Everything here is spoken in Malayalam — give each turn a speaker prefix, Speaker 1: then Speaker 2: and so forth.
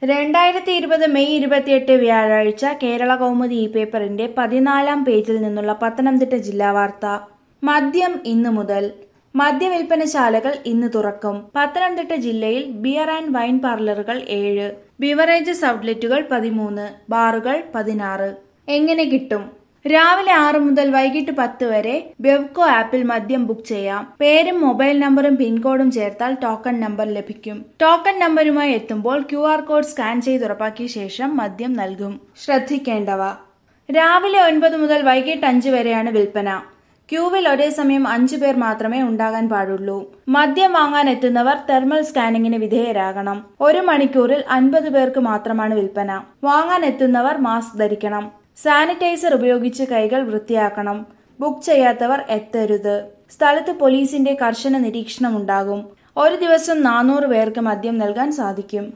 Speaker 1: രണ്ടായിരത്തി ഇരുപത് മെയ് ഇരുപത്തിയെട്ട് വ്യാഴാഴ്ച കേരള കൗമുദി ഈ പേപ്പറിന്റെ പതിനാലാം പേജിൽ നിന്നുള്ള പത്തനംതിട്ട ജില്ലാ വാർത്ത മദ്യം ഇന്നു മുതൽ മദ്യവിൽപ്പനശാലകൾ ഇന്ന് തുറക്കും പത്തനംതിട്ട ജില്ലയിൽ ബിയർ ആൻഡ് വൈൻ പാർലറുകൾ ഏഴ് ബിവറേജസ് ഔട്ട്ലെറ്റുകൾ പതിമൂന്ന് ബാറുകൾ പതിനാറ് എങ്ങനെ കിട്ടും രാവിലെ ആറ് മുതൽ വൈകിട്ട് പത്ത് വരെ ബെവ്കോ ആപ്പിൽ മദ്യം ബുക്ക് ചെയ്യാം പേരും മൊബൈൽ നമ്പറും പിൻകോഡും ചേർത്താൽ ടോക്കൺ നമ്പർ ലഭിക്കും ടോക്കൺ നമ്പരുമായി എത്തുമ്പോൾ ക്യു ആർ കോഡ് സ്കാൻ ചെയ്ത് ഉറപ്പാക്കിയ ശേഷം മദ്യം നൽകും ശ്രദ്ധിക്കേണ്ടവ രാവിലെ ഒൻപത് മുതൽ വൈകിട്ട് അഞ്ച് വരെയാണ് വിൽപ്പന ക്യൂവിൽ ഒരേ സമയം അഞ്ചു പേർ മാത്രമേ ഉണ്ടാകാൻ പാടുള്ളൂ മദ്യം വാങ്ങാൻ എത്തുന്നവർ തെർമൽ സ്കാനിങ്ങിന് വിധേയരാകണം ഒരു മണിക്കൂറിൽ അൻപത് പേർക്ക് മാത്രമാണ് വിൽപ്പന വാങ്ങാൻ എത്തുന്നവർ മാസ്ക് ധരിക്കണം സാനിറ്റൈസർ ഉപയോഗിച്ച് കൈകൾ വൃത്തിയാക്കണം ബുക്ക് ചെയ്യാത്തവർ എത്തരുത് സ്ഥലത്ത് പോലീസിന്റെ കർശന നിരീക്ഷണം ഉണ്ടാകും ഒരു ദിവസം നാനൂറ് പേർക്ക് മദ്യം നൽകാൻ സാധിക്കും